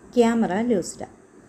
camera ലൂസ്ഡ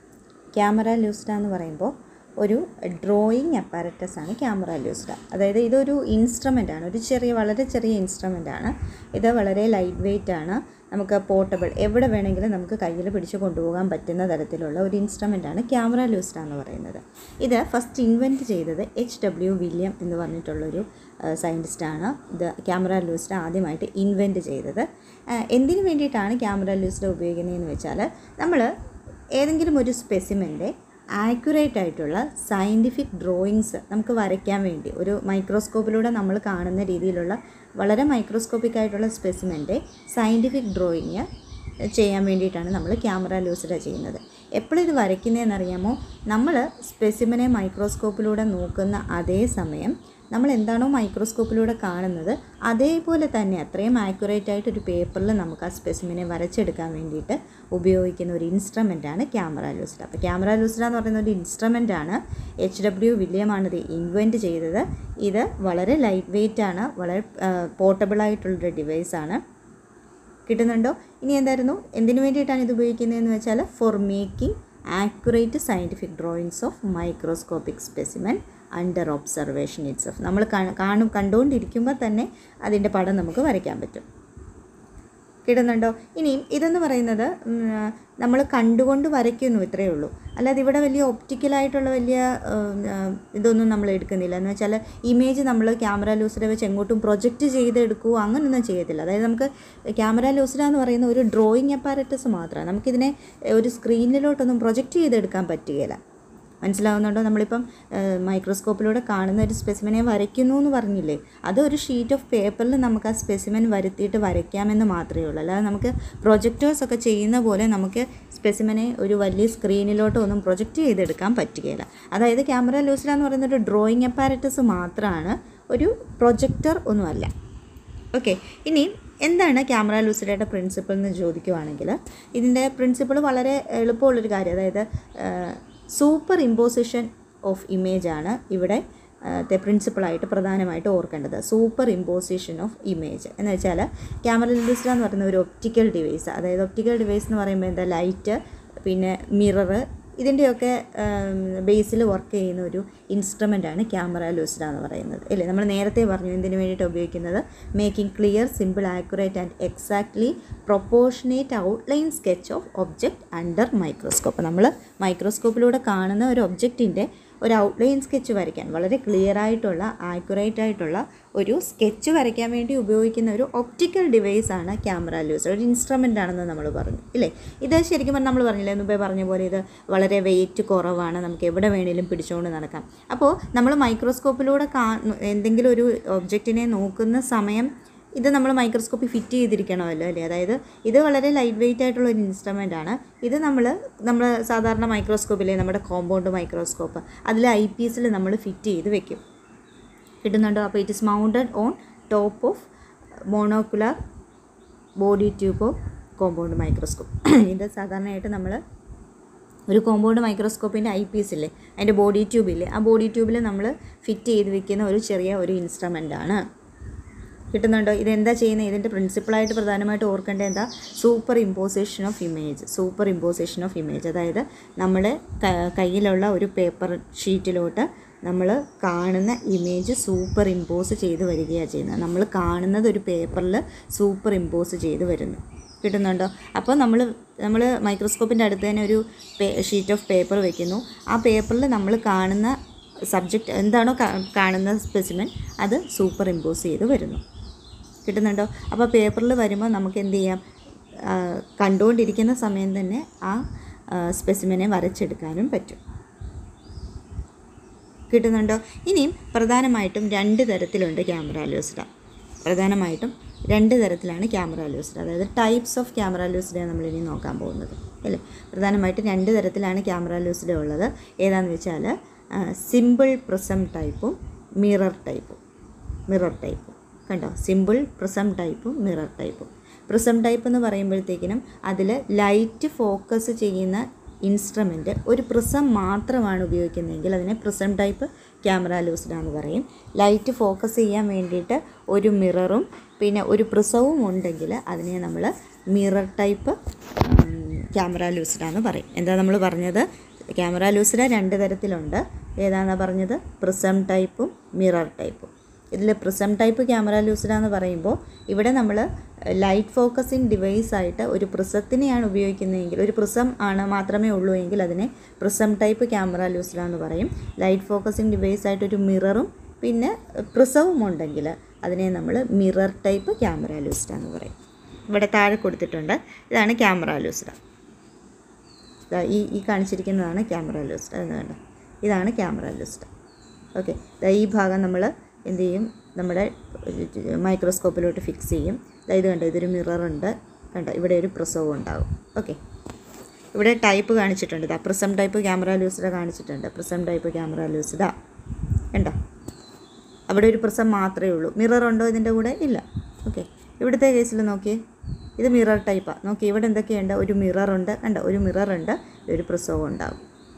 camera ലൂസ്ഡ എന്ന് പറയുമ്പോൾ ഒരു ഡ്രോയിങ് അപ്പാരറ്റസ് ആണ് ക്യാമറ ലൂസ്ഡ അതായത് ഇതൊരു ഇൻസ്ട്രുമെൻ്റ് ആണ് ഒരു ചെറിയ വളരെ ചെറിയ ഇൻസ്ട്രുമെൻ്റ് ആണ് ഇത് വളരെ ലൈറ്റ് വെയ്റ്റ് ആണ് നമുക്ക് പോർട്ടബിൾ എവിടെ വേണമെങ്കിലും നമുക്ക് കയ്യിൽ പിടിച്ച് കൊണ്ടുപോകാൻ പറ്റുന്ന തരത്തിലുള്ള ഒരു ഇൻസ്ട്രുമെൻ്റ് ആണ് ക്യാമറ ലൂസ്ഡ എന്ന് പറയുന്നത് ഇത് ഫസ്റ്റ് ഇൻവെൻറ്റ് ചെയ്തത് എച്ച് ഡബ്ല്യു വില്യം എന്ന് പറഞ്ഞിട്ടുള്ളൊരു സയൻറ്റിസ്റ്റാണ് ഇത് ക്യാമറ ലൂസ്ഡ ആദ്യമായിട്ട് ഇൻവെൻറ്റ് ചെയ്തത് ആ, എന്തിനു വേണ്ടിയിട്ടാണ് ക്യാമറ ലൂസ്ഡ ഉപയോഗിക്കുന്നതെന്ന് വെച്ചാൽ നമ്മൾ ഏതെങ്കിലും ഒരു സ്പെസിമെൻ്റെ ആക്യുറേറ്റ് ആയിട്ടുള്ള സയൻറ്റിഫിക് ഡ്രോയിങ്സ് നമുക്ക് വരയ്ക്കാൻ വേണ്ടി ഒരു മൈക്രോസ്കോപ്പിലൂടെ നമ്മൾ കാണുന്ന രീതിയിലുള്ള വളരെ മൈക്രോസ്കോപ്പിക് ആയിട്ടുള്ള സ്പെസിമെൻ്റെ സയൻറ്റിഫിക് ഡ്രോയിങ് ചെയ്യാൻ വേണ്ടിയിട്ടാണ് നമ്മൾ ക്യാമറ ലൂസിഡ ചെയ്യുന്നത് എപ്പോഴും ഇത് വരയ്ക്കുന്നതെന്ന് അറിയാമോ നമ്മൾ സ്പെസിമിനെ മൈക്രോസ്കോപ്പിലൂടെ നോക്കുന്ന അതേ സമയം നമ്മൾ എന്താണോ മൈക്രോസ്കോപ്പിലൂടെ കാണുന്നത് അതേപോലെ തന്നെ അത്രയും ആക്യുറേറ്റ് ആയിട്ട് ഒരു പേപ്പറിൽ നമുക്ക് ആ സ്പെസിമിനെ വരച്ചെടുക്കാൻ വേണ്ടിയിട്ട് ഉപയോഗിക്കുന്ന ഒരു ഇൻസ്ട്രുമെൻ്റാണ് ക്യാമറ ലൂസിഡ അപ്പോൾ ക്യാമറ ലൂസിഡ എന്ന് പറയുന്ന ഒരു ഇൻസ്ട്രുമെൻ്റാണ് എച്ച് ഡബ്ല്യു വില്യമാണ് ഇത് ഇൻവെൻറ്റ് ചെയ്തത് ഇത് വളരെ ലൈറ്റ് വെയ്റ്റ് ആണ് വളരെ പോർട്ടബിൾ ആയിട്ടുള്ളൊരു ഡിവൈസാണ് കിട്ടുന്നുണ്ടോ ഇനി എന്തായിരുന്നു എന്തിനു വേണ്ടിയിട്ടാണ് ഇത് ഉപയോഗിക്കുന്നതെന്ന് വെച്ചാൽ for making accurate scientific drawings of microscopic specimen under observation itself നമ്മൾ കാണ- കാണും കണ്ടുകൊണ്ടിരിക്കുമ്പോൾ തന്നെ അതിൻ്റെ പടം നമുക്ക് വരയ്ക്കാൻ പറ്റും കിട്ടുന്നുണ്ടോ ഇനിയും ഇതെന്ന് പറയുന്നത് നമ്മൾ കണ്ടുകൊണ്ട് വരയ്ക്കുന്നു ഇത്രയേ ഉള്ളൂ അല്ലാതെ ഇവിടെ വലിയ ഒപ്റ്റിക്കലായിട്ടുള്ള വലിയ ഉം, ആ, ഇതൊന്നും നമ്മൾ എടുക്കുന്നില്ല എന്ന് വെച്ചാൽ ഇമേജ് നമ്മൾ ക്യാമറ ലൂസിലെ വെച്ച് എങ്ങോട്ടും പ്രൊജക്റ്റ് ചെയ്തെടുക്കുകയോ അങ്ങനെയൊന്നും ചെയ്യത്തില്ല അതായത് നമുക്ക് ക്യാമറ ലൂസില എന്ന് പറയുന്ന ഒരു ഡ്രോയിങ് അപ്പാരറ്റസ് മാത്രമാണ് നമുക്കിതിനെ ഒരു സ്ക്രീനിലോട്ടൊന്നും പ്രൊജക്റ്റ് ചെയ്തെടുക്കാൻ പറ്റുകയില്ല മനസ്സിലാവുന്നുണ്ടോ നമ്മളിപ്പം മൈക്രോസ്കോപ്പിലൂടെ കാണുന്ന ഒരു സ്പെസിമെനെ വരയ്ക്കുന്നു എന്ന് പറഞ്ഞില്ലേ അത് ഒരു ഷീറ്റ് ഓഫ് പേപ്പറിൽ നമുക്ക് ആ സ്പെസിമെൻ വരുത്തിയിട്ട് വരയ്ക്കാമെന്ന് മാത്രമേ ഉള്ളൂ അല്ലാതെ നമുക്ക് പ്രൊജക്റ്റേഴ്സ് ഒക്കെ ചെയ്യുന്ന പോലെ നമുക്ക് സ്പെസിമെനെ ഒരു വലിയ സ്ക്രീനിലോട്ടോ ഒന്നും പ്രൊജക്റ്റ് ചെയ്തെടുക്കാൻ പറ്റുകയില്ല അതായത് ക്യാമറ ലൂസില എന്ന് പറയുന്ന ഒരു ഡ്രോയിങ് അപ്പാരറ്റസ് മാത്രമാണ് ഒരു പ്രൊജക്ടർ ഒന്നുമല്ല ഓക്കെ ഇനി എന്താണ് ക്യാമറ ലൂസിഡയുടെ പ്രിൻസിപ്പിൾ എന്ന് ചോദിക്കുവാണെങ്കിൽ ഇതിൻ്റെ പ്രിൻസിപ്പിൾ വളരെ എളുപ്പമുള്ളൊരു കാര്യം അതായത് സൂപ്പർ ഇമ്പോസിഷൻ ഓഫ് ഇമേജ് ആണ് ഇവിടെ പ്രിൻസിപ്പിളായിട്ട് പ്രധാനമായിട്ട് ഓർക്കേണ്ടത് സൂപ്പർ ഇമ്പോസിഷൻ ഓഫ് ഇമേജ് എന്ന് വെച്ചാൽ ക്യാമറ ലൂസിഡ എന്ന് പറയുന്ന ഒരു ഒപ്റ്റിക്കൽ ഡിവൈസ് അതായത് ഒപ്റ്റിക്കൽ ഡിവൈസ് എന്ന് പറയുമ്പോൾ എന്താ ലൈറ്റ് പിന്നെ മിറർ ഇതിൻ്റെയൊക്കെ ബേസിൽ വർക്ക് ചെയ്യുന്ന ഒരു ഇൻസ്ട്രുമെൻ്റാണ് ക്യാമറ ലൂസിഡ എന്ന് പറയുന്നത് അല്ലേ നമ്മൾ നേരത്തെ പറഞ്ഞു എന്തിനു വേണ്ടിയിട്ട് ഉപയോഗിക്കുന്നത് making clear simple accurate and exactly proportionate outline sketch of object under microscope നമ്മൾ മൈക്രോസ്കോപ്പിലൂടെ കാണുന്ന ഒരു ഒബ്ജക്റ്റിൻ്റെ ഒരു ഔട്ട്ലൈൻ സ്കെച്ച് വരയ്ക്കാൻ വളരെ ക്ലിയർ ആയിട്ടുള്ള ആക്യുറേറ്റ് ആയിട്ടുള്ള ഒരു സ്കെച്ച് വരയ്ക്കാൻ വേണ്ടി ഉപയോഗിക്കുന്ന ഒരു ഒപ്റ്റിക്കൽ ഡിവൈസ് ആണ് ക്യാമറ ലൂസ് ഒരു ഇൻസ്ട്രുമെൻ്റ് ആണെന്ന് നമ്മൾ പറഞ്ഞു ഇല്ലേ ഇത് ശരിക്കും പറഞ്ഞാൽ നമ്മൾ പറഞ്ഞില്ലേ മുമ്പേ പറഞ്ഞ പോലെ ഇത് വളരെ വെയിറ്റ് കുറവാണ് നമുക്ക് എവിടെ വേണേലും പിടിച്ചുകൊണ്ട് നടക്കാം അപ്പോൾ നമ്മൾ മൈക്രോസ്കോപ്പിലൂടെ കാ എന്തെങ്കിലും ഒരു ഒബ്ജക്റ്റിനെ നോക്കുന്ന സമയം ഇത് നമ്മൾ മൈക്രോസ്കോപ്പിൽ ഫിറ്റ് ചെയ്തിരിക്കണമല്ലോ അല്ലേ അതായത് ഇത് വളരെ ലൈറ്റ് വെയിറ്റ് ആയിട്ടുള്ള ഒരു ഇൻസ്ട്രുമെൻ്റ് ആണ് ഇത് നമ്മൾ നമ്മൾ സാധാരണ മൈക്രോസ്കോപ്പിലെ നമ്മുടെ കോമ്പൗണ്ട് മൈക്രോസ്കോപ്പ് അതിൽ ഐ പീസിൽ നമ്മൾ ഫിറ്റ് ചെയ്ത് വെക്കും കിട്ടുന്നുണ്ടോ അപ്പോൾ it is mounted on top of monocular body tube of compound microscope ഇത് സാധാരണയായിട്ട് നമ്മൾ ഒരു കോമ്പൗണ്ട് മൈക്രോസ്കോപ്പിൻ്റെ ഐ പീസ് ഇല്ലേ അതിൻ്റെ ബോഡി ട്യൂബില്ലേ ആ ബോഡി ട്യൂബിൽ നമ്മൾ ഫിറ്റ് ചെയ്ത് വെക്കുന്ന ഒരു ചെറിയ ഒരു ഇൻസ്ട്രുമെൻ്റ് ആണ് കിട്ടുന്നുണ്ടോ ഇതെന്താ ചെയ്യുന്നത് ഇതിൻ്റെ പ്രിൻസിപ്പിളായിട്ട് പ്രധാനമായിട്ട് ഓർക്കേണ്ടത് എന്താ superimposition of image superimposition of image അതായത് നമ്മൾ കയ്യിലുള്ള ഒരു പേപ്പർ ഷീറ്റിലോട്ട് നമ്മൾ കാണുന്ന ഇമേജ് സൂപ്പർ ഇമ്പോസ് ചെയ്ത് വരികയാണ് ചെയ്യുന്നത് നമ്മൾ കാണുന്നത് ഒരു പേപ്പറിൽ സൂപ്പർ ഇമ്പോസ് ചെയ്ത് വരുന്നു കിട്ടുന്നുണ്ടോ അപ്പോൾ നമ്മൾ നമ്മൾ മൈക്രോസ്കോപ്പിൻ്റെ അടുത്ത് തന്നെ ഒരു ഷീറ്റ് ഓഫ് പേപ്പർ വെക്കുന്നു ആ പേപ്പറിൽ നമ്മൾ കാണുന്ന സബ്ജക്റ്റ് എന്താണോ കാ- കാണുന്ന സ്പെസിമെൻ അത് സൂപ്പർ ഇമ്പോസ് ചെയ്ത് വരുന്നു കിട്ടുന്നുണ്ടോ അപ്പോൾ പേപ്പറിൽ വരുമ്പോൾ നമുക്ക് എന്ത് ചെയ്യാം ആ, കണ്ടുകൊണ്ടിരിക്കുന്ന സമയം തന്നെ ആ സ്പെസിമെനെ വരച്ചെടുക്കാനും പറ്റും കിട്ടുന്നുണ്ടോ ഇനിയും പ്രധാനമായിട്ടും രണ്ട് തരത്തിലുണ്ട് ക്യാമറ ലൂസിഡ പ്രധാനമായിട്ടും രണ്ട് തരത്തിലാണ് ക്യാമറ ലൂസിഡ അതായത് ടൈപ്സ് ഓഫ് ക്യാമറ ലൂസിഡ നമ്മളിനി നോക്കാൻ പോകുന്നത് അല്ലേ പ്രധാനമായിട്ടും രണ്ട് തരത്തിലാണ് ക്യാമറ ലൂസിഡ ഉള്ളത് ഏതാണെന്ന് വെച്ചാൽ സിമ്പിൾ പ്രിസം ടൈപ്പും മിറർ ടൈപ്പും മിറർ ടൈപ്പും കണ്ടോ സിമ്പിൾ പ്രിസം ടൈപ്പും മിറർ ടൈപ്പും പ്രിസം ടൈപ്പ് എന്ന് പറയുമ്പോഴത്തേക്കിനും അതിൽ ലൈറ്റ് ഫോക്കസ് ചെയ്യുന്ന ഇൻസ്ട്രുമെൻറ്റ് ഒരു പ്രിസം മാത്രമാണ് ഉപയോഗിക്കുന്നതെങ്കിൽ അതിനെ പ്രിസം ടൈപ്പ് ക്യാമറ ലൂസ്ഡ് എന്ന് പറയും ലൈറ്റ് ഫോക്കസ് ചെയ്യാൻ വേണ്ടിയിട്ട് ഒരു മിററും പിന്നെ ഒരു പ്രിസവും ഉണ്ടെങ്കിൽ അതിനെ നമ്മൾ മിറർ ടൈപ്പ് ക്യാമറ ലൂസിഡ എന്ന് പറയും എന്താ നമ്മൾ പറഞ്ഞത് ക്യാമറ ലൂസിഡ രണ്ട് തരത്തിലുണ്ട് ഏതാണെന്നാ പറഞ്ഞത് പ്രിസം ടൈപ്പും മിറർ ടൈപ്പും ഇതിൽ പ്രിസം ടൈപ്പ് ക്യാമറ ലൂസിഡ എന്ന് പറയുമ്പോൾ ഇവിടെ നമ്മൾ ലൈറ്റ് ഫോക്കസിങ് ഡിവൈസ് ആയിട്ട് ഒരു പ്രിസത്തിനെയാണ് ഉപയോഗിക്കുന്നതെങ്കിൽ ഒരു പ്രിസം ആണ് മാത്രമേ ഉള്ളൂ എങ്കിൽ അതിനെ പ്രിസം ടൈപ്പ് ക്യാമറ ലൂസിഡ എന്ന് പറയും ലൈറ്റ് ഫോക്കസിങ് ഡിവൈസ് ആയിട്ട് ഒരു മിററും പിന്നെ പ്രിസവും ഉണ്ടെങ്കിൽ അതിനെ നമ്മൾ മിറർ ടൈപ്പ് ക്യാമറ ലൂസിഡ എന്ന് പറയും ഇവിടെ താഴെ കൊടുത്തിട്ടുണ്ട് ഇതാണ് ക്യാമറ ലൂസിഡ ദാ ഈ ഈ കാണിച്ചിരിക്കുന്നതാണ് ക്യാമറ ലൂസിഡ എന്ന് കണ്ടോ ഇതാണ് ക്യാമറ ലൂസിഡ ഓക്കെ ഈ ഭാഗം നമ്മൾ എന്ത് ചെയ്യും നമ്മുടെ മൈക്രോസ്കോപ്പിലോട്ട് ഫിക്സ് ചെയ്യും ദാ ഇത് കണ്ടോ ഇതൊരു മിററുണ്ട് കണ്ടോ ഇവിടെ ഒരു പ്രസവം ഉണ്ടാവും ഓക്കെ ഇവിടെ ടൈപ്പ് കാണിച്ചിട്ടുണ്ട് ഇതാ പ്രിസം ടൈപ്പ് ക്യാമറ ലൂസിഡ കാണിച്ചിട്ടുണ്ട് പ്രിസം ടൈപ്പ് ക്യാമറ ലൂസിഡ കണ്ടോ അവിടെ ഒരു പ്രിസം മാത്രമേ ഉള്ളൂ മിറർ ഉണ്ടോ ഇതിൻ്റെ കൂടെ ഇല്ല ഓക്കെ ഇവിടുത്തെ കേസിൽ നോക്കിയേ ഇത് മിറർ ടൈപ്പാണ് നോക്കി ഇവിടെ എന്തൊക്കെയുണ്ട് ഒരു മിററുണ്ട് കണ്ടോ ഒരു മിററുണ്ട് ഒരു പ്രിസവും ഉണ്ടാവും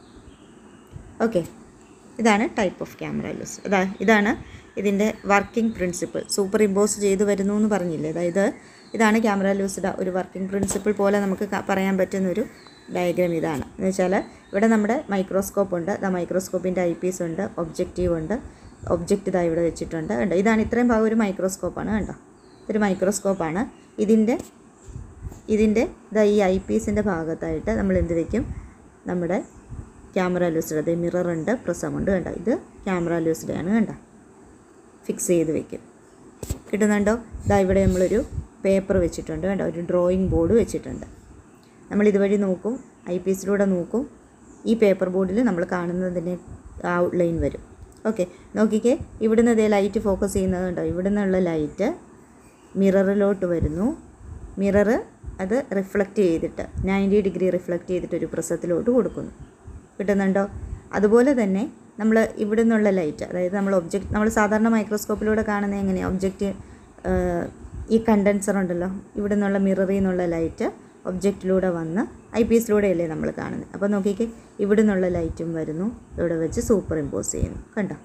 ഓക്കെ ഇതാണ് ടൈപ്പ് ഓഫ് ക്യാമറ ലൂസ് ഇതാ ഇതാണ് ഇതിൻ്റെ വർക്കിംഗ് പ്രിൻസിപ്പിൾ സൂപ്പർ ഇമ്പോസ് ചെയ്ത് വരുന്നു എന്ന് പറഞ്ഞില്ലേ അതായത് ഇതാണ് ക്യാമറ ലൂസിഡ ഒരു വർക്കിംഗ് പ്രിൻസിപ്പിൾ പോലെ നമുക്ക് ക- പറയാൻ പറ്റുന്ന ഒരു ഡയഗ്രാം ഇതാണ് എന്ന് വെച്ചാൽ ഇവിടെ നമ്മുടെ മൈക്രോസ്കോപ്പ് ഉണ്ട് ദാ മൈക്രോസ്കോപ്പിൻ്റെ ഐ പീസ് ഉണ്ട് ഒബ്ജക്റ്റീവ് ഉണ്ട് ഒബ്ജക്റ്റ് ഇതാ ഇവിടെ വെച്ചിട്ടുണ്ട് കണ്ടോ ഇതാണ് ഇത്രയും ഭാഗം ഒരു മൈക്രോസ്കോപ്പാണ് കണ്ടോ ഇതൊരു മൈക്രോസ്കോപ്പാണ് ഇതിൻ്റെ ഇതിൻ്റെ ഇതാ ഈ ഐ പീസിൻ്റെ ഭാഗത്തായിട്ട് നമ്മൾ എന്ത് വെക്കും നമ്മുടെ ക്യാമറ ലൂസിഡ് മിറർ ഉണ്ട് പ്രസമുണ്ട് കണ്ടോ ഇത് ക്യാമറ ലൂസിഡാണ് കണ്ടോ ഫിക്സ് ചെയ്ത് വെക്കും കിട്ടുന്നുണ്ടോ ഇതാ ഇവിടെ നമ്മളൊരു പേപ്പർ വെച്ചിട്ടുണ്ട് കണ്ടോ ഒരു ഡ്രോയിങ് ബോർഡ് വെച്ചിട്ടുണ്ട് നമ്മൾ ഇതുവഴി നോക്കും ഐ പീസിലൂടെ നോക്കും ഈ പേപ്പർ ബോർഡിൽ നമ്മൾ കാണുന്നതിന് ഔട്ട്ലൈൻ വരും ഓക്കെ നോക്കിക്കേ ഇവിടുന്ന് ഇതേ ലൈറ്റ് ഫോക്കസ് ചെയ്യുന്നത് കണ്ടോ ഇവിടുന്നുള്ള ലൈറ്റ് മിററിലോട്ട് വരുന്നു മിററ് അത് റിഫ്ലക്റ്റ് ചെയ്തിട്ട് നയൻറ്റി ഡിഗ്രി റിഫ്ലക്റ്റ് ചെയ്തിട്ട് ഒരു പ്രസത്തിലോട്ട് കൊടുക്കുന്നു കിട്ടുന്നുണ്ടോ അതുപോലെ തന്നെ നമ്മൾ ഇവിടെ നിന്നുള്ള ലൈറ്റ് അതായത് നമ്മൾ ഒബ്ജക്റ്റ് നമ്മൾ സാധാരണ മൈക്രോസ്കോപ്പിലൂടെ കാണുന്നത് എങ്ങനെയാണ് ഒബ്ജക്റ്റ് ഈ കണ്ടൻസർ ഉണ്ടല്ലോ ഇവിടെ നിന്നുള്ള മിററിൽ നിന്നുള്ള ലൈറ്റ് ഒബ്ജക്റ്റിലൂടെ വന്ന് ഐ പീസിലൂടെയല്ലേ നമ്മൾ കാണുന്നത് അപ്പോൾ നോക്കിക്കേ ഇവിടെ നിന്നുള്ള ലൈറ്റും വരുന്നു ഇവിടെ വെച്ച് സൂപ്പർ ഇമ്പോസ് ചെയ്യുന്നു കണ്ടോ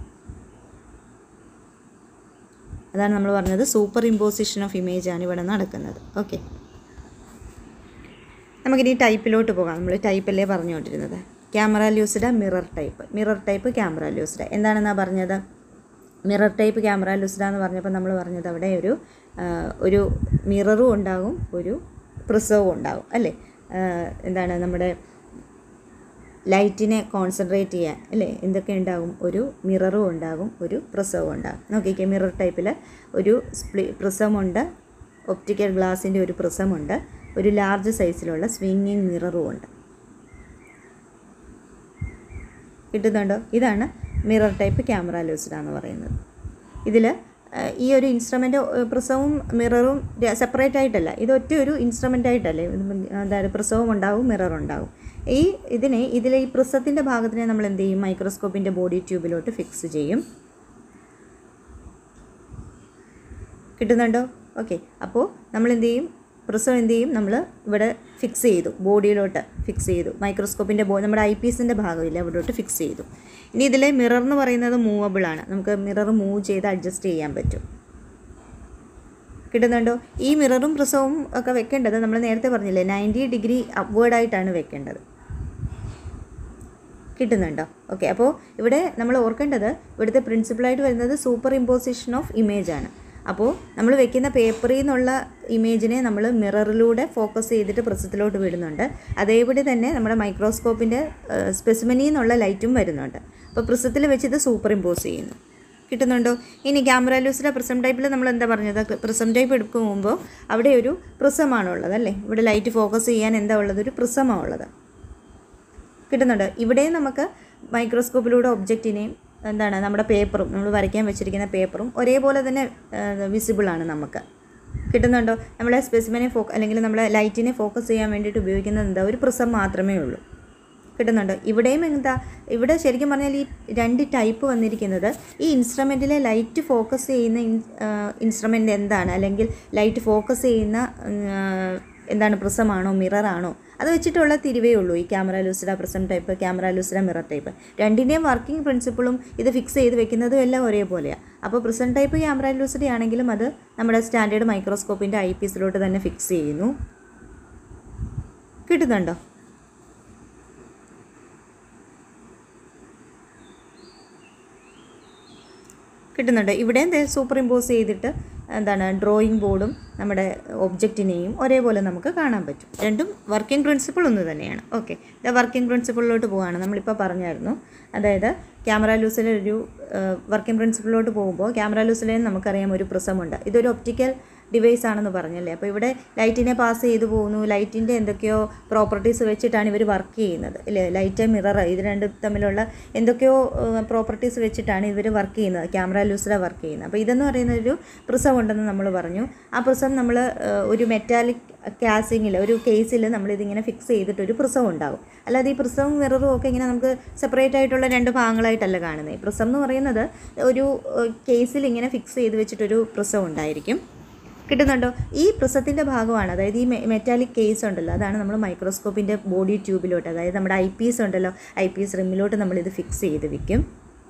അതാണ് നമ്മൾ പറഞ്ഞത് സൂപ്പർ ഇമ്പോസിഷൻ ഓഫ് ഇമേജ് ആണ് ഇവിടെ നടക്കുന്നത് ഓക്കെ നമുക്കിനി ടൈപ്പിലോട്ട് പോകാം നമ്മൾ ടൈപ്പല്ലേ പറഞ്ഞുകൊണ്ടിരുന്നത് camera lucida mirror type mirror type camera lucida എന്താണെന്നാണ് പറഞ്ഞത് മിറർ ടൈപ്പ് ക്യാമറ ലൂസിഡ എന്ന് പറഞ്ഞപ്പോൾ നമ്മൾ പറഞ്ഞത് അവിടെ ഒരു ആ, ഒരു മിററും ഉണ്ടാകും ഒരു പ്രിസവും ഉണ്ടാകും അല്ലേ ആ, എന്താണ് നമ്മുടെ ലൈറ്റിനെ കോൺസെൻട്രേറ്റ് ചെയ്യാൻ അല്ലേ എന്തൊക്കെ ഉണ്ടാകും ഒരു മിററും ഉണ്ടാകും ഒരു പ്രിസവും ഉണ്ടാകും നോക്കിക്കേ മിറർ ടൈപ്പിൽ ഒരു സ്പ്ലി പ്രിസമുണ്ട് ഒപ്റ്റിക്കൽ ഗ്ലാസിൻ്റെ ഒരു പ്രിസമുണ്ട് ഒരു ലാർജ് സൈസിലുള്ള സ്വിങ്ങിങ് മിററും ഉണ്ട് കിട്ടുന്നുണ്ടോ ഇതാണ് മിറർ ടൈപ്പ് ക്യാമറ ലൂസിഡ എന്ന് പറയുന്നത് ഇതിൽ ഈ ഒരു ഇൻസ്ട്രുമെൻ്റ് പ്രസവും മിററും സെപ്പറേറ്റ് ആയിട്ടല്ല ഇത് ഒറ്റ ഒരു ഇൻസ്ട്രുമെൻ്റ് ആയിട്ടല്ലേ ഇത് അതായത് പ്രസവം ഉണ്ടാവും മിറർ ഉണ്ടാവും ഈ ഇതിനെ ഇതിലെ ഈ പ്രസത്തിൻ്റെ ഭാഗത്തിനെ നമ്മൾ എന്ത് ചെയ്യും മൈക്രോസ്കോപ്പിൻ്റെ ബോഡി ട്യൂബിലോട്ട് ഫിക്സ് ചെയ്യും കിട്ടുന്നുണ്ടോ ഓക്കെ അപ്പോൾ നമ്മൾ എന്ത് ചെയ്യും പ്രിസം എന്ത് ചെയ്യും നമ്മൾ ഇവിടെ ഫിക്സ് ചെയ്തു ബോഡിയിലോട്ട് ഫിക്സ് ചെയ്തു മൈക്രോസ്കോപ്പിൻ്റെ ബോ നമ്മുടെ ഐ പീസിൻ്റെ ഭാഗമില്ല അവിടോട്ട് ഫിക്സ് ചെയ്തു ഇനി ഇതിലെ മിറർ എന്ന് പറയുന്നത് മൂവബിൾ ആണ് നമുക്ക് മിറർ മൂവ് ചെയ്ത് അഡ്ജസ്റ്റ് ചെയ്യാൻ പറ്റും കിട്ടുന്നുണ്ടോ ഈ മിററും പ്രിസവും ഒക്കെ വെക്കേണ്ടത് നമ്മൾ നേരത്തെ പറഞ്ഞില്ലേ നയൻറ്റി ഡിഗ്രി അപ്വേർഡായിട്ടാണ് വെക്കേണ്ടത് കിട്ടുന്നുണ്ടോ ഓക്കെ അപ്പോൾ ഇവിടെ നമ്മൾ ഓർക്കേണ്ടത് ഇവിടുത്തെ പ്രിൻസിപ്പിളായിട്ട് വരുന്നത് സൂപ്പർ ഇമ്പോസിഷൻ ഓഫ് ഇമേജ് ആണ് അപ്പോൾ നമ്മൾ വെക്കുന്ന പേപ്പറിൽ നിന്നുള്ള ഇമേജിനെ നമ്മൾ മിററിലൂടെ ഫോക്കസ് ചെയ്തിട്ട് പ്രസത്തിലോട്ട് വിടുന്നുണ്ട് അതേപടി തന്നെ നമ്മുടെ മൈക്രോസ്കോപ്പിൻ്റെ സ്പെസിമനിൽ നിന്നുള്ള ലൈറ്റും വരുന്നുണ്ട് അപ്പോൾ പ്രിസത്തിൽ വെച്ച് ഇത് സൂപ്പർ ഇമ്പോസ് ചെയ്യുന്നു കിട്ടുന്നുണ്ടോ ഇനി ക്യാമറ ലൂസിലെ പ്രിസം ടൈപ്പിൽ നമ്മൾ എന്താ പറഞ്ഞത് പ്രിസം ടൈപ്പ് എടുക്കുമ്പോൾ അവിടെ ഒരു പ്രിസമാണ് ഉള്ളത് അല്ലേ ഇവിടെ ലൈറ്റ് ഫോക്കസ് ചെയ്യാൻ എന്താ ഉള്ളത് ഒരു പ്രിസമാണ് ഉള്ളത് കിട്ടുന്നുണ്ട് ഇവിടെയും നമുക്ക് മൈക്രോസ്കോപ്പിലൂടെ ഒബ്ജക്റ്റിനെയും എന്താണ് നമ്മുടെ പേപ്പറും നമ്മൾ വരയ്ക്കാൻ വെച്ചിരിക്കുന്ന പേപ്പറും ഒരേപോലെ തന്നെ വിസിബിൾ ആണ് നമുക്ക് കിട്ടുന്നുണ്ടോ നമ്മളെ സ്പെസിമിനെ ഫോക്ക് അല്ലെങ്കിൽ നമ്മളെ ലൈറ്റിനെ ഫോക്കസ് ചെയ്യാൻ വേണ്ടിയിട്ട് ഉപയോഗിക്കുന്നത് എന്താ ഒരു പ്രിസം മാത്രമേ ഉള്ളൂ കിട്ടുന്നുണ്ട് ഇവിടെയും എന്താ ഇവിടെ ശരിക്കും പറഞ്ഞാൽ ഈ രണ്ട് ടൈപ്പ് വന്നിരിക്കുന്നത് ഈ ഇൻസ്ട്രുമെൻറ്റിലെ ലൈറ്റ് ഫോക്കസ് ചെയ്യുന്ന ഇൻസ്ട്രുമെൻ്റ് എന്താണ് അല്ലെങ്കിൽ ലൈറ്റ് ഫോക്കസ് ചെയ്യുന്ന ഉം, ആ, എന്താണ് പ്രിസമാണോ മിററാണോ അത് വെച്ചിട്ടുള്ള തിരിവേ ഉള്ളൂ ഈ camera lucida prism type camera lucida mirror type രണ്ടിൻ്റെയും വർക്കിംഗ് പ്രിൻസിപ്പിളും ഇത് ഫിക്സ് ചെയ്ത് വെക്കുന്നതും എല്ലാം ഒരേപോലെയാണ് അപ്പോൾ പ്രിസം ടൈപ്പ് ക്യാമറ ലൂസിഡ ആണെങ്കിലും അത് നമ്മുടെ സ്റ്റാൻഡേർഡ് മൈക്രോസ്കോപ്പിൻ്റെ ഐ പീസിലോട്ട് തന്നെ ഫിക്സ് ചെയ്യുന്നു കിട്ടുന്നുണ്ടോ കിട്ടുന്നുണ്ട് ഇവിടെയും ദേ സൂപ്പർ ഇമ്പോസ് ചെയ്തിട്ട് എന്താണ് ഡ്രോയിങ് ബോർഡും നമ്മുടെ ഒബ്ജക്റ്റിനെയും ഒരേപോലെ നമുക്ക് കാണാൻ പറ്റും രണ്ടും വർക്കിംഗ് പ്രിൻസിപ്പിൾ ഒന്ന് തന്നെയാണ് ഓക്കെ ഇത് വർക്കിംഗ് പ്രിൻസിപ്പിളിലോട്ട് പോവുകയാണ് നമ്മളിപ്പോൾ പറഞ്ഞായിരുന്നു അതായത് ക്യാമറ ലൂസിലെ ഒരു വർക്കിംഗ് പ്രിൻസിപ്പിളിലോട്ട് പോകുമ്പോൾ ക്യാമറ ലൂസിലെ നമുക്കറിയാം ഒരു പ്രിസമുണ്ട് ഇതൊരു ഒപ്റ്റിക്കൽ ഡിവൈസ് ആണെന്ന് പറഞ്ഞല്ലേ അപ്പോൾ ഇവിടെ ലൈറ്റിനെ പാസ് ചെയ്തു പോകുന്നു ലൈറ്റിൻ്റെ എന്തൊക്കെയോ പ്രോപ്പർട്ടീസ് വെച്ചിട്ടാണ് ഇവർ വർക്ക് ചെയ്യുന്നത് ഇല്ലേ ലൈറ്റ് മിറർ ഇത് രണ്ടും തമ്മിലുള്ള എന്തൊക്കെയോ പ്രോപ്പർട്ടീസ് വെച്ചിട്ടാണ് ഇവർ വർക്ക് ചെയ്യുന്നത് ക്യാമറ ലൂസിലെ വർക്ക് ചെയ്യുന്നത് അപ്പോൾ ഇതെന്ന് പറയുന്ന ഒരു പ്രിസം ഉണ്ടെന്ന് നമ്മൾ പറഞ്ഞു ആ പ്രിസം നമ്മൾ ഒരു മെറ്റാലിക് കാസിങ്ങിൽ ഒരു കേസിൽ നമ്മളിതിങ്ങനെ ഫിക്സ് ചെയ്തിട്ട് ഒരു പ്രിസം ഉണ്ടാകും അല്ലാതെ ഈ പ്രിസവും മിററും ഒക്കെ ഇങ്ങനെ നമുക്ക് സെപ്പറേറ്റ് ആയിട്ടുള്ള രണ്ട് ഭാഗങ്ങളായിട്ടല്ല കാണുന്നത് ഈ പ്രിസം എന്ന് പറയുന്നത് ഒരു കേസിൽ ഇങ്ങനെ ഫിക്സ് ചെയ്ത് വെച്ചിട്ടൊരു പ്രിസം ഉണ്ടായിരിക്കും കിട്ടുന്നുണ്ടോ ഈ പ്രിസത്തിൻ്റെ ഭാഗമാണ് അതായത് ഈ മെറ്റാലിക് കേസ് ഉണ്ടല്ലോ അതാണ് നമ്മൾ മൈക്രോസ്കോപ്പിൻ്റെ ബോഡി ട്യൂബിലോട്ട് അതായത് നമ്മുടെ ഐ പി എസ് ഉണ്ടല്ലോ ഐ പി എസ് റിമ്മിലോട്ട് നമ്മളിത് ഫിക്സ് ചെയ്ത് വെക്കും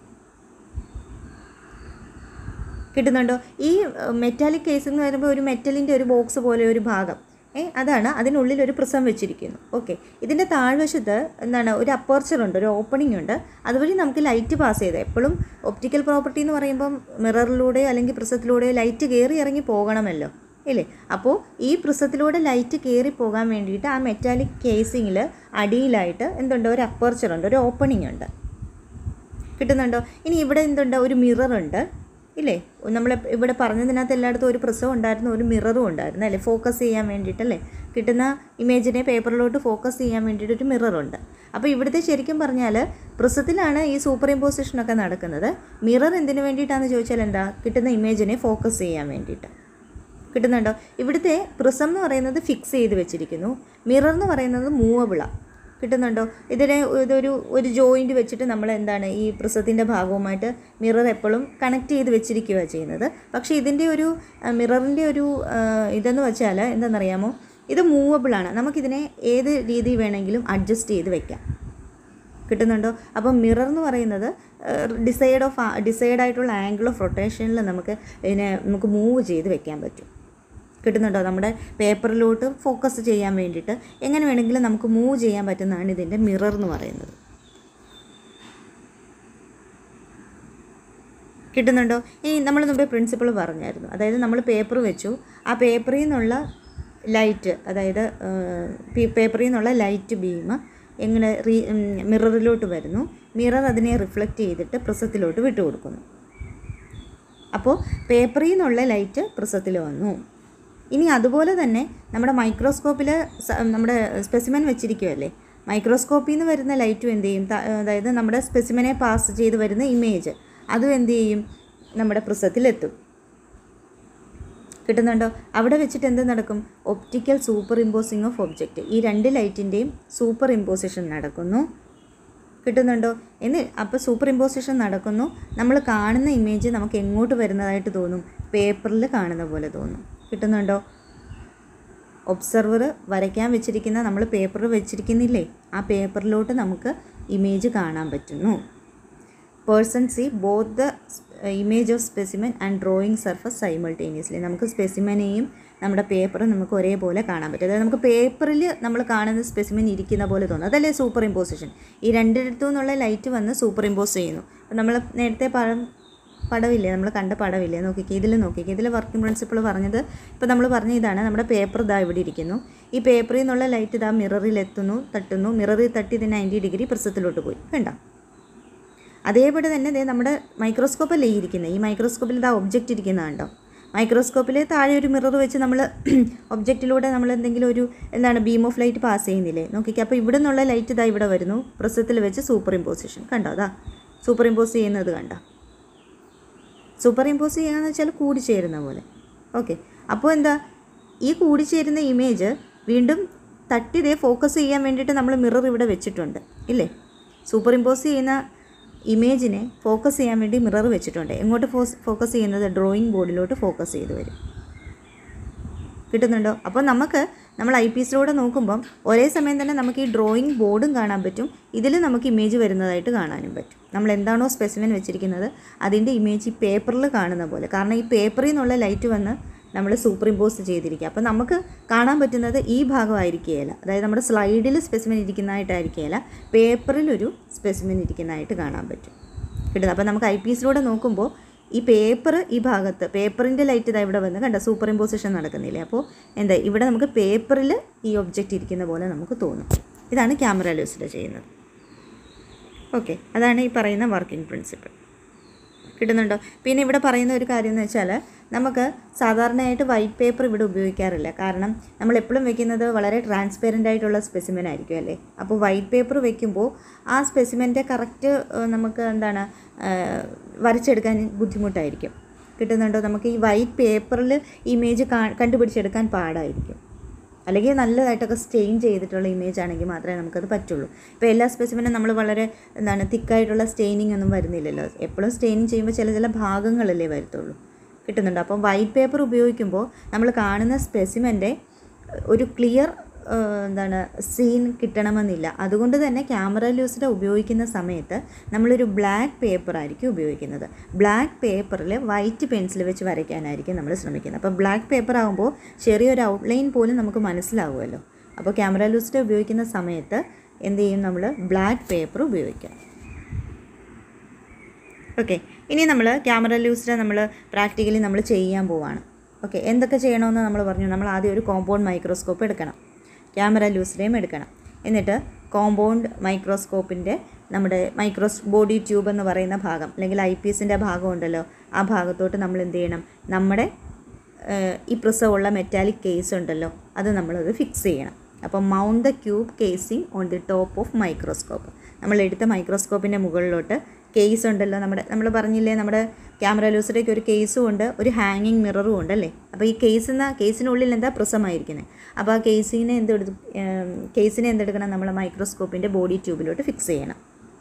കിട്ടുന്നുണ്ടോ ഈ മെറ്റാലിക് കേസ് എന്ന് പറയുമ്പോൾ ഒരു മെറ്റലിൻ്റെ ഒരു ബോക്സ് പോലെ ഒരു ഭാഗം ഏ അതാണ് അതിനുള്ളിൽ ഒരു പ്രിസം വെച്ചിരിക്കുന്നു ഓക്കെ ഇതിൻ്റെ താഴ്വശത്ത് എന്താണ് ഒരു അപ്പർച്ചർ ഉണ്ട് ഒരു ഓപ്പണിംഗ് ഉണ്ട് അതുവഴി നമുക്ക് ലൈറ്റ് പാസ് ചെയ്ത് എപ്പോഴും ഒപ്റ്റിക്കൽ പ്രോപ്പർട്ടി എന്ന് പറയുമ്പം മിററിലൂടെയോ അല്ലെങ്കിൽ പ്രിസത്തിലൂടെയോ ലൈറ്റ് കയറി ഇറങ്ങി പോകണമല്ലോ ഇല്ലേ അപ്പോൾ ഈ പ്രിസത്തിലൂടെ ലൈറ്റ് കയറി പോകാൻ വേണ്ടിയിട്ട് ആ മെറ്റാലിക് കേസിങ്ങിൽ അടിയിലായിട്ട് എന്തുണ്ട് ഒരു അപ്പർച്ചർ ഉണ്ട് ഒരു ഓപ്പണിംഗ് ഉണ്ട് കിട്ടുന്നുണ്ടോ ഇനി ഇവിടെ എന്തുണ്ട് ഒരു മിറർ ഉണ്ട് ഇല്ലേ നമ്മൾ ഇവിടെ പറഞ്ഞതിനകത്ത് എല്ലായിടത്തും ഒരു പ്രസവം ഉണ്ടായിരുന്നു ഒരു മിററും ഉണ്ടായിരുന്നു അല്ലേ ഫോക്കസ് ചെയ്യാൻ വേണ്ടിയിട്ടല്ലേ കിട്ടുന്ന ഇമേജിനെ പേപ്പറിലോട്ട് ഫോക്കസ് ചെയ്യാൻ വേണ്ടിയിട്ട് ഒരു മിററുണ്ട് അപ്പോൾ ഇവിടുത്തെ ശരിക്കും പറഞ്ഞാൽ പ്രിസത്തിലാണ് ഈ സൂപ്പർ ഇമ്പോസിഷനൊക്കെ നടക്കുന്നത് മിറർ എന്തിനു വേണ്ടിയിട്ടാണെന്ന് ചോദിച്ചാൽ എന്താ കിട്ടുന്ന ഇമേജിനെ ഫോക്കസ് ചെയ്യാൻ വേണ്ടിയിട്ട് കിട്ടുന്നുണ്ടോ ഇവിടുത്തെ പ്രിസം എന്ന് പറയുന്നത് ഫിക്സ് ചെയ്ത് വെച്ചിരിക്കുന്നു മിറർ എന്ന് പറയുന്നത് മൂവബിളാണ് കിട്ടുന്നുണ്ടോ ഇതിനെ ഇതൊരു ഒരു ജോയിൻ്റ് വെച്ചിട്ട് നമ്മൾ എന്താണ് ഈ പ്രിസത്തിൻ്റെ ഭാഗവുമായിട്ട് മിറർ എപ്പോഴും കണക്ട് ചെയ്ത് വെച്ചിരിക്കുക ചെയ്യുന്നത് പക്ഷേ ഇതിൻ്റെ ഒരു മിററിൻ്റെ ഒരു ആ, ഇതെന്ന് വെച്ചാൽ എന്താണെന്നറിയാമോ ഇത് മൂവബിളാണ് നമുക്കിതിനെ ഏത് രീതി വേണമെങ്കിലും അഡ്ജസ്റ്റ് ചെയ്ത് വെക്കാം കിട്ടുന്നുണ്ടോ അപ്പം മിറർ എന്ന് പറയുന്നത് ഡിസൈഡ് ഓഫ് ഡിസൈഡ് ആയിട്ടുള്ള ആംഗിൾ ഓഫ് റൊട്ടേഷനിൽ നമുക്ക് ഇതിനെ നമുക്ക് മൂവ് ചെയ്ത് വെക്കാൻ പറ്റും കിട്ടുന്നുണ്ടോ നമ്മുടെ പേപ്പറിലോട്ട് ഫോക്കസ് ചെയ്യാൻ വേണ്ടിയിട്ട് എങ്ങനെ വേണമെങ്കിലും നമുക്ക് മൂവ് ചെയ്യാൻ പറ്റുന്നതാണ് ഇതിൻ്റെ മിറർ എന്ന് പറയുന്നത് കിട്ടുന്നുണ്ടോ ഇനി നമ്മൾ മുമ്പേ പ്രിൻസിപ്പിൾ പറഞ്ഞായിരുന്നു അതായത് നമ്മൾ പേപ്പർ വെച്ചു ആ പേപ്പറിൽ നിന്നുള്ള ലൈറ്റ് അതായത് പേപ്പറിൽ നിന്നുള്ള ലൈറ്റ് ബീം എങ്ങനെ റീ മിററിലോട്ട് വരുന്നു മിറർ അതിനെ റിഫ്ലക്റ്റ് ചെയ്തിട്ട് പ്രിസത്തിലോട്ട് വിട്ടു കൊടുക്കുന്നു അപ്പോൾ പേപ്പറിൽ നിന്നുള്ള ലൈറ്റ് പ്രിസത്തിൽ വന്നു ഇനി അതുപോലെ തന്നെ നമ്മുടെ മൈക്രോസ്കോപ്പിൽ നമ്മുടെ സ്പെസിമെൻ വെച്ചിരിക്കുമല്ലേ മൈക്രോസ്കോപ്പിൽ നിന്ന് വരുന്ന ലൈറ്റും എന്ത് ചെയ്യും ത- അതായത് നമ്മുടെ സ്പെസിമെനെ പാസ് ചെയ്ത് വരുന്ന ഇമേജ് അതും എന്ത് ചെയ്യും നമ്മുടെ പ്രിസത്തിലെത്തും കിട്ടുന്നുണ്ടോ അവിടെ വെച്ചിട്ട് എന്ത് നടക്കും optical superimposing of object ഈ രണ്ട് ലൈറ്റിൻ്റെയും സൂപ്പർ ഇമ്പോസിഷൻ നടക്കുന്നു കിട്ടുന്നുണ്ടോ എന്ന് അപ്പോൾ സൂപ്പർ ഇമ്പോസിഷൻ നടക്കുന്നു നമ്മൾ കാണുന്ന ഇമേജ് നമുക്ക് എങ്ങോട്ട് വരുന്നതായിട്ട് തോന്നും പേപ്പറിൽ കാണുന്ന പോലെ തോന്നും കിട്ടുന്നുണ്ടോ ഒബ്സർവർ വരയ്ക്കാൻ വെച്ചിരിക്കുന്ന നമ്മൾ പേപ്പർ വെച്ചിരിക്കുന്നില്ലേ ആ പേപ്പറിലോട്ട് നമുക്ക് ഇമേജ് കാണാൻ പറ്റുന്നു person see both the image of specimen and drawing surface simultaneously നമുക്ക് സ്പെസിമെനെയും നമ്മുടെ പേപ്പറും നമുക്ക് ഒരേപോലെ കാണാൻ പറ്റും അതായത് നമുക്ക് പേപ്പറിൽ നമ്മൾ കാണുന്ന സ്പെസിമെൻ ഇരിക്കുന്ന പോലെ തോന്നും അതല്ലേ സൂപ്പർ ഇമ്പോസിഷൻ ഈ രണ്ടിടത്തു നിന്നുള്ള ലൈറ്റ് വന്ന് സൂപ്പർ ഇമ്പോസ് ചെയ്യുന്നു അപ്പോൾ നമ്മൾ നേരത്തെ പടം പടവില്ലേ നമ്മൾ കണ്ട പടവില്ലേ നോക്കിക്കേ ഇതിൽ നോക്കിക്കേ ഇതിൽ വർക്കിംഗ് പ്രിൻസിപ്പിൾ പറഞ്ഞത് ഇപ്പോൾ നമ്മൾ പറഞ്ഞ ഇതാണ് നമ്മുടെ പേപ്പർ ഇതാ ഇവിടെ ഇരിക്കുന്നു ഈ പേപ്പറിൽ നിന്നുള്ള ലൈറ്റ് ഇതാ മിററിൽ എത്തുന്നു തട്ടുന്നു മിററിൽ തട്ടി ഇത് നയൻറ്റി ഡിഗ്രി പ്രസത്തിലോട്ട് പോയി വേണ്ട അതേപോലെ തന്നെ ദേ നമ്മുടെ മൈക്രോസ്കോപ്പല്ലേ ഈ ഇരിക്കുന്നത് ഈ മൈക്രോസ്കോപ്പിൽ ഇതാ ഒബ്ജക്റ്റ് ഇരിക്കുന്നതുണ്ടോ മൈക്രോസ്കോപ്പിൽ താഴെ ഒരു മിറർ വെച്ച് നമ്മൾ ഒബ്ജക്റ്റിലൂടെ നമ്മൾ എന്തെങ്കിലും ഒരു എന്താണ് ബീം ഓഫ് ലൈറ്റ് പാസ് ചെയ്യുന്നില്ലേ നോക്കിക്കേ അപ്പോൾ ഇവിടെ നിന്നുള്ള ലൈറ്റ് ഇതാ ഇവിടെ വരുന്നു പ്രസത്തിൽ വെച്ച് സൂപ്പർ ഇമ്പോസിഷൻ കണ്ടോ അതാ സൂപ്പർ ഇമ്പോസ് ചെയ്യുന്നത് കണ്ടോ സൂപ്പർ ഇമ്പോസ് ചെയ്യാന്ന് വെച്ചാൽ കൂടിച്ചേരുന്ന പോലെ ഓക്കെ അപ്പോൾ എന്താ ഈ കൂടിച്ചേരുന്ന ഇമേജ് വീണ്ടും തട്ടിതേ ഫോക്കസ് ചെയ്യാൻ വേണ്ടിയിട്ട് നമ്മൾ മിറർ ഇവിടെ വെച്ചിട്ടുണ്ട് ഇല്ലേ സൂപ്പർ ഇമ്പോസ് ചെയ്യുന്ന ഇമേജിനെ ഫോക്കസ് ചെയ്യാൻ വേണ്ടി മിറർ വെച്ചിട്ടുണ്ട് എങ്ങോട്ട് ഫോക്കസ് ചെയ്യുന്നത് ഡ്രോയിങ് ബോർഡിലോട്ട് ഫോക്കസ് ചെയ്ത് വരും കിട്ടുന്നുണ്ടോ അപ്പോൾ നമുക്ക് നമ്മൾ ഐ പി എസിലൂടെ നോക്കുമ്പം ഒരേ സമയം തന്നെ നമുക്ക് ഈ ഡ്രോയിങ് ബോർഡും കാണാൻ പറ്റും ഇതിൽ നമുക്ക് ഇമേജ് വരുന്നതായിട്ട് കാണാനും പറ്റും നമ്മൾ എന്താണോ സ്പെസിമെൻ വെച്ചിരിക്കുന്നത് അതിൻ്റെ ഇമേജ് ഈ പേപ്പറിൽ കാണുന്ന പോലെ കാരണം ഈ പേപ്പറിൽ നിന്നുള്ള ലൈറ്റ് വന്ന് നമ്മൾ സൂപ്പർ ഇമ്പോസ് ചെയ്തിരിക്കുക അപ്പോൾ നമുക്ക് കാണാൻ പറ്റുന്നത് ഈ ഭാഗമായിരിക്കുകയില്ല അതായത് നമ്മുടെ സ്ലൈഡിൽ സ്പെസിമെൻ ഇരിക്കുന്നതായിട്ടായിരിക്കുകയില്ല പേപ്പറിൽ ഒരു സ്പെസിമെൻ ഇരിക്കുന്നതായിട്ട് കാണാൻ പറ്റും കിട്ടുന്നത് അപ്പോൾ നമുക്ക് ഐ പി എസിലൂടെ നോക്കുമ്പോൾ ഈ പേപ്പർ ഈ ഭാഗത്ത് പേപ്പറിൻ്റെ ലൈറ്റ് ഇതാ ഇവിടെ വന്ന് കണ്ട സൂപ്പർ ഇമ്പോസിഷൻ നടക്കുന്നില്ലേ അപ്പോൾ എന്താ ഇവിടെ നമുക്ക് പേപ്പറിൽ ഈ ഒബ്ജക്റ്റ് ഇരിക്കുന്ന പോലെ നമുക്ക് തോന്നും ഇതാണ് ക്യാമറ ലൂസിഡ് ചെയ്യുന്നത് ഓക്കെ അതാണ് ഈ പറയുന്ന വർക്കിംഗ് പ്രിൻസിപ്പിൾ കിട്ടുന്നുണ്ടോ പിന്നെ ഇവിടെ പറയുന്ന ഒരു കാര്യം എന്ന് വെച്ചാൽ നമുക്ക് സാധാരണയായിട്ട് വൈറ്റ് പേപ്പർ ഇവിടെ ഉപയോഗിക്കാറില്ല കാരണം നമ്മൾ എപ്പോഴും വെക്കുന്നത് വളരെ ട്രാൻസ്പെറൻ്റ് ആയിട്ടുള്ള സ്പെസിമെൻ ആയിരിക്കും അല്ലേ അപ്പോൾ വൈറ്റ് പേപ്പർ വെക്കുമ്പോൾ ആ സ്പെസിമെൻ്റെ കറക്റ്റ് നമുക്ക് എന്താണ് ആ, വരച്ചെടുക്കാൻ ബുദ്ധിമുട്ടായിരിക്കും കിട്ടുന്നുണ്ടോ നമുക്ക് ഈ വൈറ്റ് പേപ്പറിൽ ഇമേജ് കാ കണ്ടുപിടിച്ചെടുക്കാൻ പാടായിരിക്കും അല്ലെങ്കിൽ നല്ലതായിട്ടൊക്കെ സ്റ്റെയിൻ ചെയ്തിട്ടുള്ള ഇമേജ് ആണെങ്കിൽ മാത്രമേ നമുക്കത് പറ്റുള്ളൂ ഇപ്പോൾ എല്ലാ സ്പെസിമെനും നമ്മൾ വളരെ എന്താണ് തിക്കായിട്ടുള്ള സ്റ്റെയിനിങ് ഒന്നും വരുന്നില്ലല്ലോ എപ്പോഴും സ്റ്റെയിനിങ് ചെയ്യുമ്പോൾ ചില ചില ഭാഗങ്ങളല്ലേ വരത്തുള്ളൂ കിട്ടുന്നുണ്ട് അപ്പം വൈറ്റ് പേപ്പർ ഉപയോഗിക്കുമ്പോൾ നമ്മൾ കാണുന്ന സ്പെസിമെൻ്റെ ഒരു ക്ലിയർ എന്താണ് സീൻ കിട്ടണമെന്നില്ല അതുകൊണ്ട് തന്നെ ക്യാമറ ലൂസിഡ് ഉപയോഗിക്കുന്ന സമയത്ത് നമ്മളൊരു ബ്ലാക്ക് പേപ്പർ ആയിരിക്കും ഉപയോഗിക്കുന്നത് ബ്ലാക്ക് പേപ്പറിൽ വൈറ്റ് പെൻസിൽ വെച്ച് വരയ്ക്കാനായിരിക്കും നമ്മൾ ശ്രമിക്കുന്നത് അപ്പോൾ ബ്ലാക്ക് പേപ്പർ ആകുമ്പോൾ ചെറിയൊരു ഔട്ട്ലൈൻ പോലും നമുക്ക് മനസ്സിലാവുമല്ലോ അപ്പോൾ ക്യാമറ ലൂസിഡ് ഉപയോഗിക്കുന്ന സമയത്ത് എന്ത് ചെയ്യും നമ്മൾ ബ്ലാക്ക് പേപ്പർ ഉപയോഗിക്കാം ഓക്കെ ഇനി നമ്മൾ ക്യാമറ ലൂസിഡ് നമ്മൾ പ്രാക്ടിക്കലി നമ്മൾ ചെയ്യാൻ പോവാണ് ഓക്കെ എന്തൊക്കെ ചെയ്യണമെന്ന് നമ്മൾ പറഞ്ഞു നമ്മൾ ആദ്യം ഒരു കോമ്പൗണ്ട് മൈക്രോസ്കോപ്പ് എടുക്കണം ക്യാമറ ലൂസിഡേയും എടുക്കണം എന്നിട്ട് കോമ്പൗണ്ട് മൈക്രോസ്കോപ്പിൻ്റെ നമ്മുടെ മൈക്രോസ് ബോഡി ട്യൂബ് എന്ന് പറയുന്ന ഭാഗം അല്ലെങ്കിൽ ഐ പി എസിൻ്റെ ഭാഗം ഉണ്ടല്ലോ ആ ഭാഗത്തോട്ട് നമ്മൾ എന്ത് ചെയ്യണം നമ്മുടെ ഏഹ്, ഈ പ്രിസമുള്ള മെറ്റാലിക് കേസ് ഉണ്ടല്ലോ അത് നമ്മളത് ഫിക്സ് ചെയ്യണം അപ്പോൾ mount the cube casing on the top of microscope നമ്മൾ എടുത്ത മൈക്രോസ്കോപ്പിൻ്റെ മുകളിലോട്ട് കേസ് ഉണ്ടല്ലോ നമ്മുടെ നമ്മൾ പറഞ്ഞില്ലേ നമ്മുടെ ക്യാമറ ലൂസിലേക്ക് ഒരു കേസും ഉണ്ട് ഒരു ഹാങ്ങിങ് മിററും ഉണ്ട് അല്ലേ അപ്പോൾ ഈ കേസിന് കേസിനുള്ളിൽ എന്താ പ്രിസമായിരിക്കുന്നത് അപ്പോൾ ആ കേസിനെ എന്തെടുത്ത് കേസിനെ എന്തെടുക്കണം നമ്മൾ മൈക്രോസ്കോപ്പിൻ്റെ ബോഡി ട്യൂബിലോട്ട് ഫിക്സ് ചെയ്യണം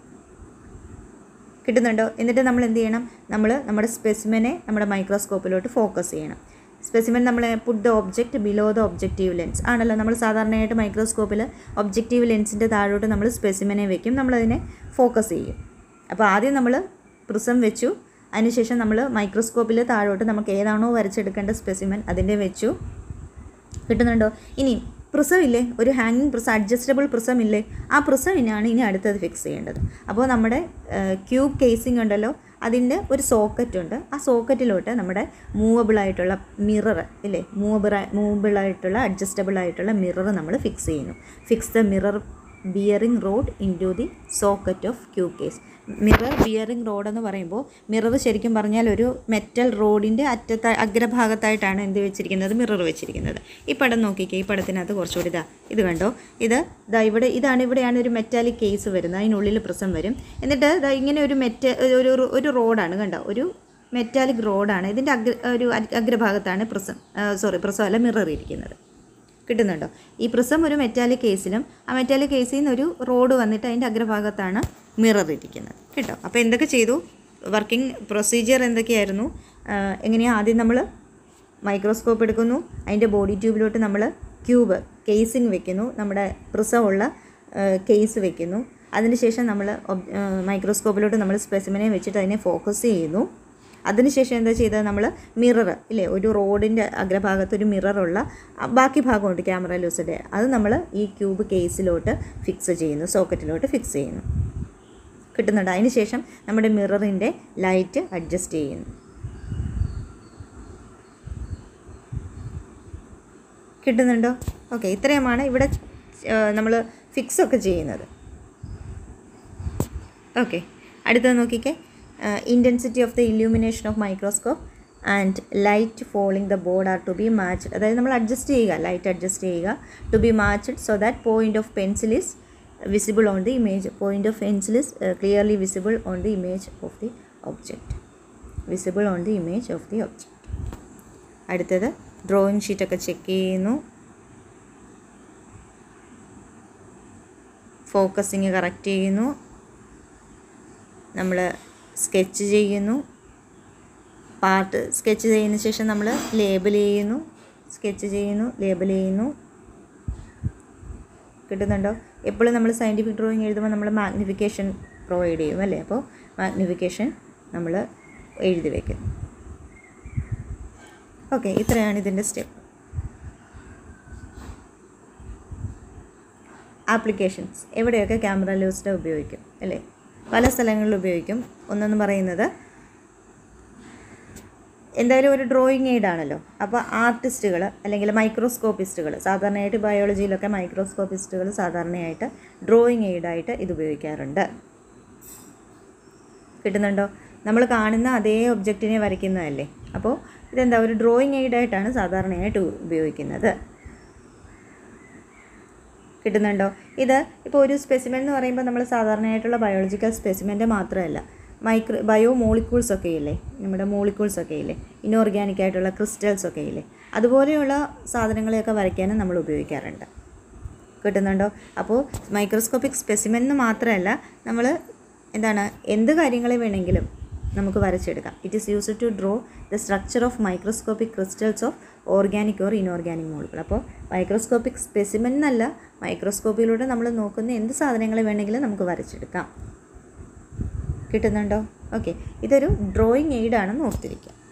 കിട്ടുന്നുണ്ടോ എന്നിട്ട് നമ്മൾ എന്ത് ചെയ്യണം നമ്മൾ നമ്മുടെ സ്പെസിമെനെ നമ്മുടെ മൈക്രോസ്കോപ്പിലോട്ട് ഫോക്കസ് ചെയ്യണം സ്പെസിമെൻ നമ്മൾ put the object below the objective lens ആണല്ലോ നമ്മൾ സാധാരണയായിട്ട് മൈക്രോസ്കോപ്പിൽ ഒബ്ജക്റ്റീവ് ലെൻസിൻ്റെ താഴോട്ട് നമ്മൾ സ്പെസിമെനെ വെക്കും നമ്മളതിനെ ഫോക്കസ് ചെയ്യും അപ്പോൾ ആദ്യം നമ്മൾ പ്രിസം വെച്ചു അതിനുശേഷം നമ്മൾ മൈക്രോസ്കോപ്പിൽ താഴോട്ട് നമുക്ക് ഏതാണോ വരച്ചെടുക്കേണ്ട സ്പെസിമെൻ അതിൻ്റെ വെച്ചു കിട്ടുന്നുണ്ടോ ഇനി പ്രിസം ഇല്ലേ ഒരു ഹാങ്ങിങ് പ്രിസം അഡ്ജസ്റ്റബിൾ പ്രിസം ഇല്ലേ ആ പ്രിസമിനാണ് ഇനി അടുത്തത് ഫിക്സ് ചെയ്യേണ്ടത് അപ്പോൾ നമ്മുടെ ക്യൂബ് കേസിംഗ് ഉണ്ടല്ലോ അതിൻ്റെ ഒരു സോക്കറ്റ് ഉണ്ട് ആ സോക്കറ്റിലോട്ട് നമ്മുടെ മൂവബിൾ ആയിട്ടുള്ള മിറർ ഇല്ലേ മൂവബിൾ മൂവബിൾ ആയിട്ടുള്ള അഡ്ജസ്റ്റബിൾ ആയിട്ടുള്ള മിറർ നമ്മൾ ഫിക്സ് ചെയ്യുന്നു fix the mirror bearing rod into the socket of cube case mirror bearing rod എന്ന് പറയുമ്പോൾ മിറർ ശരിക്കും പറഞ്ഞാൽ ഒരു മെറ്റൽ റോഡിൻ്റെ അറ്റത്ത അഗ്രഭാഗത്തായിട്ടാണ് എന്ത് വെച്ചിരിക്കുന്നത് മിറർ വെച്ചിരിക്കുന്നത് ഈ പടം നോക്കിക്കേ ഈ പടത്തിനകത്ത് കുറച്ചുകൂടി ഇതാ ഇത് കണ്ടോ ഇത് ദാ ഇവിടെ ഇതാണ് ഇവിടെയാണ് ഒരു മെറ്റാലിക് കേസ് വരുന്നത് അതിനുള്ളിൽ പ്രിസം വരും എന്നിട്ട് ദാ ഇങ്ങനെ ഒരു മെറ്റ ഒരു ഒരു റോഡാണ് കണ്ടോ ഒരു മെറ്റാലിക് റോഡാണ് ഇതിൻ്റെ അഗ്ര ഒരു അഗ്- അഗ്രഭാഗത്താണ് പ്രിസം സോറി പ്രിസം അല്ല മിറർ ഇരിക്കുന്നത് കിട്ടുന്നുണ്ടോ ഈ പ്രിസം ഒരു മെറ്റാലിക് കേസിലും ആ മെറ്റാലിക് കേസിൽ നിന്ന് ഒരു റോഡ് വന്നിട്ട് അതിൻ്റെ അഗ്രഭാഗത്താണ് മിറർ ഇരിക്കുന്നത് കേട്ടോ അപ്പോൾ എന്തൊക്കെ ചെയ്തു വർക്കിംഗ് പ്രൊസീജിയർ എന്തൊക്കെയായിരുന്നു എങ്ങനെയാണ് ആദ്യം നമ്മൾ മൈക്രോസ്കോപ്പ് എടുക്കുന്നു അതിൻ്റെ ബോഡി ട്യൂബിലോട്ട് നമ്മൾ ക്യൂബ് കേസിങ് വെക്കുന്നു നമ്മുടെ പ്രിസമുള്ള കേസ് വെക്കുന്നു അതിനുശേഷം നമ്മൾ മൈക്രോസ്കോപ്പിലോട്ട് നമ്മൾ സ്പെസിമിനെ വെച്ചിട്ട് അതിനെ ഫോക്കസ് ചെയ്യുന്നു അതിനുശേഷം എന്താ ചെയ്തത് നമ്മൾ മിറർ ഇല്ലേ ഒരു റോഡിൻ്റെ അഗ്രഭാഗത്ത് ഒരു മിററുള്ള ആ ബാക്കി ഭാഗമുണ്ട് ക്യാമറ ലൂസിൻ്റെ അത് നമ്മൾ ഈ ക്യൂബ് കേസിലോട്ട് ഫിക്സ് ചെയ്യുന്നു സോക്കറ്റിലോട്ട് ഫിക്സ് ചെയ്യുന്നു കിട്ടുന്നുണ്ട് അതിന് ശേഷം നമ്മുടെ മിററിൻ്റെ ലൈറ്റ് അഡ്ജസ്റ്റ് ചെയ്യുന്നു കിട്ടുന്നുണ്ടോ ഓക്കെ ഇത്രയുമാണ് ഇവിടെ നമ്മൾ ഫിക്സ് ഒക്കെ ചെയ്യുന്നത് ഓക്കെ അടുത്തത് നോക്കിക്കേ intensity of the illumination of microscope and light falling the board are to be matched അതായത് നമ്മൾ അഡ്ജസ്റ്റ് ചെയ്യുക ലൈറ്റ് അഡ്ജസ്റ്റ് ചെയ്യുക to be matched so that point of pencil is visible on the image point of pencil is clearly visible on the image of the object visible on the image of the object അടുത്തത് drawing ഷീറ്റൊക്കെ check ചെയ്യുന്നു ഫോക്കസിങ് correct ചെയ്യുന്നു നമ്മൾ sketch ചെയ്യുന്നു part sketch ചെയ്യുന്ന ശേഷം നമ്മൾ ലേബൽ ചെയ്യുന്നു സ്കെച്ച് ചെയ്യുന്നു ലേബൽ ചെയ്യുന്നു കിട്ടുന്നുണ്ടോ എപ്പോഴും നമ്മൾ സയൻറ്റിഫിക് ഡ്രോയിങ് എഴുതുമ്പോൾ നമ്മൾ മാഗ്നിഫിക്കേഷൻ പ്രൊവൈഡ് ചെയ്യും അല്ലേ അപ്പോൾ മാഗ്നിഫിക്കേഷൻ നമ്മൾ എഴുതി വയ്ക്കുന്നു ഓക്കെ ഇത്രയാണ് ഇതിൻ്റെ സ്റ്റെപ്പ് ആപ്ലിക്കേഷൻസ് എവിടെയൊക്കെ ക്യാമറ ലൂസ്ഡ് ഉപയോഗിക്കും അല്ലേ പല സ്ഥലങ്ങളിൽ ഉപയോഗിക്കും ഒന്നെന്ന് പറയുന്നത് എന്തായാലും ഒരു ഡ്രോയിങ് എയ്ഡ് ആണല്ലോ അപ്പോൾ ആർട്ടിസ്റ്റുകൾ അല്ലെങ്കിൽ മൈക്രോസ്കോപ്പിസ്റ്റുകൾ സാധാരണയായിട്ട് ബയോളജിയിലൊക്കെ മൈക്രോസ്കോപ്പിസ്റ്റുകൾ സാധാരണയായിട്ട് ഡ്രോയിങ് എയ്ഡായിട്ട് ഇത് ഉപയോഗിക്കാറുണ്ട് കിട്ടുന്നുണ്ടോ നമ്മൾ കാണുന്ന അതേ ഒബ്ജക്റ്റിനെ വരയ്ക്കുന്നതല്ലേ അപ്പോൾ ഇതെന്താ ഒരു ഡ്രോയിങ് എയ്ഡായിട്ടാണ് സാധാരണയായിട്ട് ഉപയോഗിക്കുന്നത് കിട്ടുന്നുണ്ടോ ഇത് ഇപ്പോൾ ഒരു സ്പെസിമെൻ എന്ന് പറയുമ്പോൾ നമ്മൾ സാധാരണയായിട്ടുള്ള ബയോളജിക്കൽ സ്പെസിമെൻ്റെ മാത്രമല്ല മൈക്രോ ബയോ മോളിക്യൂൾസ് ഒക്കെ ഇല്ലേ നമ്മുടെ മോളിക്യൂൾസ് ഒക്കെ ഇല്ലേ ഇനോർഗാനിക് ആയിട്ടുള്ള ക്രിസ്റ്റൽസ് ഒക്കെ ഇല്ലേ അതുപോലെയുള്ള സാധനങ്ങളെയൊക്കെ വരയ്ക്കാനും നമ്മൾ ഉപയോഗിക്കാറുണ്ട് കിട്ടുന്നുണ്ടോ അപ്പോൾ മൈക്രോസ്കോപ്പിക് സ്പെസിമെൻ എന്ന് മാത്രമല്ല നമ്മൾ എന്താണ് എന്ത് കാര്യങ്ങളെ വേണമെങ്കിലും നമുക്ക് വരച്ചെടുക്കാം it is used to draw the structure of microscopic crystals of organic or inorganic molecule അപ്പോൾ മൈക്രോസ്കോപ്പിക് സ്പെസിമെൻ എന്നല്ല മൈക്രോസ്കോപ്പിലൂടെ നമ്മൾ നോക്കുന്ന എന്ത് സാധനങ്ങളെ വേണമെങ്കിലും നമുക്ക് വരച്ചെടുക്കാം കിട്ടുന്നുണ്ടോ ഓക്കെ ഇതൊരു ഡ്രോയിങ് എയ്ഡാണെന്ന് ഓർത്തിരിക്കുക